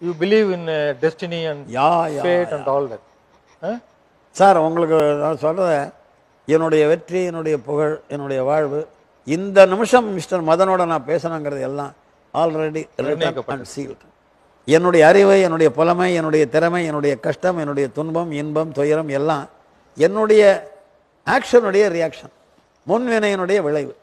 You believe in destiny and ya ya fate and all that sir உங்களுக்கு நான் சொல்கிறத என்னுடைய வெற்றி என்னுடைய புகழ் என்னுடைய வாழ்வு இந்த நிமிஷம் மிஸ்டர் மதனோட நான் பேசணுங்கிறது எல்லாம் ஆல்ரெடி அண்ட் சீல்டு என்னுடைய அறிவு என்னுடைய புலமை என்னுடைய திறமை என்னுடைய கஷ்டம் என்னுடைய துன்பம் இன்பம் துயரம் எல்லாம் என்னுடைய ஆக்ஷனுடைய ரியாக்ஷன் முன்வினையினுடைய விளைவு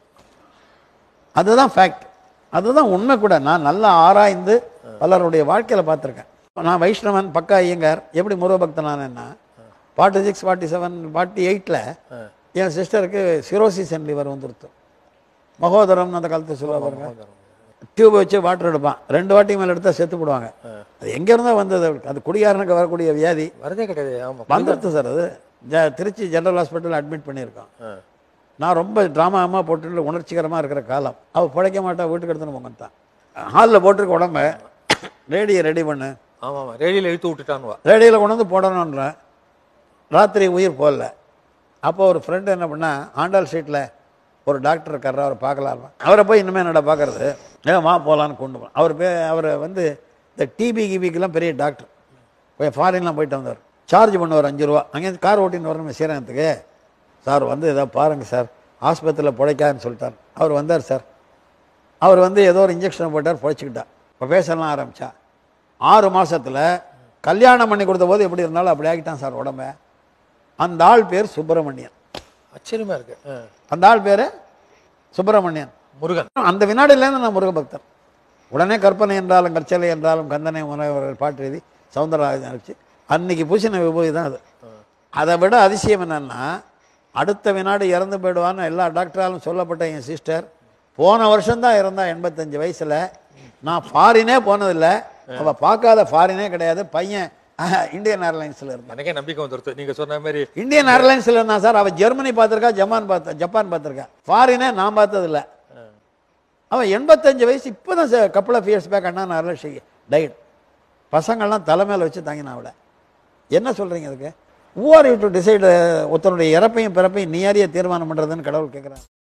அதுதான் ஃபேக்ட் அதுதான் உண்மை கூட நான் நல்லா ஆராய்ந்து பலருடைய வாழ்க்கையில பார்த்துருக்கேன் நான் வைஷ்ணவன் பக்கா ஐயங்கார் எப்படி முருகபக்தனானேன்னா forty six forty seven forty எயிட்டில் என் சிஸ்டருக்கு சிரோசிஸ் அண்ட் லிவர் வந்துருத்து மகோதரம்னு அந்த காலத்தில் சொல்லுவா பாருங்க டியூப் வச்சு வாட்டர் எடுப்பான் ரெண்டு வாட்டி மேலே எடுத்தால் செத்து போடுவாங்க அது எங்கே இருந்தால் வந்தது அவருக்கு? அது குடியாரனுக்கு வரக்கூடிய வியாதி வரதே கிடையாது ஆமா வந்துடுது சார் அது ஜ- திருச்சி ஜெனரல் ஹாஸ்பிட்டல் அட்மிட் பண்ணியிருக்கோம் ஆ. நான் ரொம்ப ட்ராமாமாக போட்டு உணர்ச்சிகரமாக இருக்கிற காலம் அவள் பிழைக்க மாட்டா வீட்டுக்கு எடுத்துன்னு போங்கத்தான் ஹாலில் போட்டிருக்க உடம்ப ரேடியை ரெடி பண்ணு ஆமா ஆமா ரேடியோல இழுத்து விட்டுட்டான்வா ரேடியோவில் கொண்டு வந்து போடணுன்றேன் ராத்திரி உயிர் போகல அப்போ ஒரு ஃப்ரெண்டு என்ன பண்ணா ஆண்டாள் ஸ்ட்ரீட்டில் ஒரு டாக்டர் இருக்காரு அவரை பார்க்கலாம் அவரை போய் இன்னுமே என்னடா பார்க்கறது ஏன் வா போகலான்னு கொண்டு போனேன் அவர் பே அவரை வந்து இந்த டிபி கிபிக்கெல்லாம் பெரிய டாக்டர் போய் ஃபாரின்லாம் போயிட்டு வந்தார் சார்ஜ் பண்ணுவார் அஞ்சு ரூபா அங்கேருந்து கார் ஓட்டின்னு வரணும் ஸ்ரீரங்கத்துக்கு சார் வந்து ஏதோ பாருங்க சார் ஆஸ்பத்திரியில் பிழைக்காதுன்னு சொல்லிட்டார் அவர் வந்தார் சார் அவர் வந்து ஏதோ ஒரு இன்ஜெக்ஷன் போட்டார் பிழைச்சிக்கிட்டா இப்போ பேசலாம் ஆரம்பிச்சா ஆறு மாசத்துல கல்யாணம் பண்ணி கொடுத்த போது எப்படி இருந்தாலும் அப்படி ஆகிட்டான் சார் உடம்ப அந்த ஆள் பேர் சுப்பிரமணியன் ஆச்சரியமா இருக்கு ஆ. அந்த ஆள் பேர் சுப்பிரமணியன் முருகன் அந்த வினாடியிலேருந்து நான் முருகபக்தன் உடனே கற்பனை என்றாலும் கற்சலை என்றாலும் கந்தனை முனைவர் பாட்டு எழுதி சவுந்தரராஜன் அனுப்பிச்சு அன்னைக்கு பூசின விபூதி தான் அது அதை விட அதிசயம் என்னன்னா அடுத்த வினாடி இறந்து போயிடுவான்னு எல்லா டாக்டராலும் சொல்லப்பட்ட என் சிஸ்டர் போன வருஷம்தான் இறந்தா எண்பத்தஞ்சு வயசுல நான் ஃபாரினே போனதில்லை அவ பார்க்காத ஃபாரினே கிடையாது பையன் அஹ், இந்தியன் ஏர்லைன்ஸ்ல இருந்தான் எனக்கே நம்பிக்கை வந்துருது நீங்க சொன்ன மாதிரி இந்தியன் ஏர்லைன்ஸ்ல இருந்தான் சார் அவ ஜெர்மனி பார்த்திருக்கா ஜப்பான் பார்த்த ஜப்பான் பார்த்திருக்கா ஃபாரினே நான் பார்த்ததில்ல அவன் எண்பத்தஞ்சு வயசு இப்போதான் sir couple of years back அண்ணா நான் டைட் பசங்கள்லாம் தலைமையில் வச்சு தாங்கினா அவளை என்ன சொல்றீங்க அதுக்கு who are you to decide ஒருத்தனுடைய இறப்பையும் பிறப்பையும் நீயாரியே தீர்மானம் பண்றதுன்னு கடவுள் கேட்குறான்